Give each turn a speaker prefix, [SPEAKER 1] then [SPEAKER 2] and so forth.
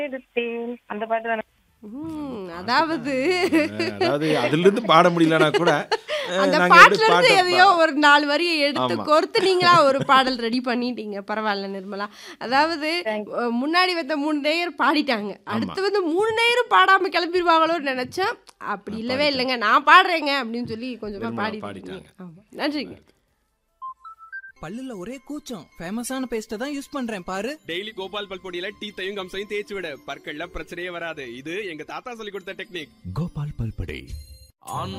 [SPEAKER 1] எடுத்தேன் அந்த பாட்டு தானே
[SPEAKER 2] ம், அதாவது
[SPEAKER 3] அதாவது அதுல இருந்து பாட முடியலனா கூட அஹ்,
[SPEAKER 2] அந்த
[SPEAKER 3] நாங்க
[SPEAKER 2] பாட்டுல
[SPEAKER 3] எடுத்து
[SPEAKER 2] இருந்து
[SPEAKER 3] பாட்டை
[SPEAKER 2] எதையோ ஒரு நாலு வரியை எடுத்து
[SPEAKER 3] ஆமா.
[SPEAKER 2] கோர்த்து நீங்களா ஒரு பாடல் ரெடி பண்ணிட்டீங்க பரவாயில்ல நிர்மலா அதாவது அஹ், முன்னாடி வந்த மூணு நேயர் பாடிட்டாங்க அடுத்து வந்து மூணு நேயரும் பாடாம கிளம்பிடுவாங்களோன்னு நினைச்சேன் அப்படி இல்லவே இல்லைங்க நான் பாடுறேங்க அப்படின்னு சொல்லி கொஞ்சமா
[SPEAKER 3] நிர்மலா
[SPEAKER 2] பாடி
[SPEAKER 3] பாடிட்டாங்க.
[SPEAKER 2] ஆமா நன்றிங்க
[SPEAKER 4] பல்லுல ஒரே கூச்சம் ஃபேமஸான பேஸ்ட்டை தான் யூஸ் பண்றேன் பாரு
[SPEAKER 5] டெய்லி கோபால் பல் பொடியில டீத்தையும் கம்சையும் தேய்ச்சி விட பற்கள்ல பிரச்சனையே வராது இது எங்க தாத்தா சொல்லி கொடுத்த டெக்னிக்
[SPEAKER 6] கோபால் பல்படே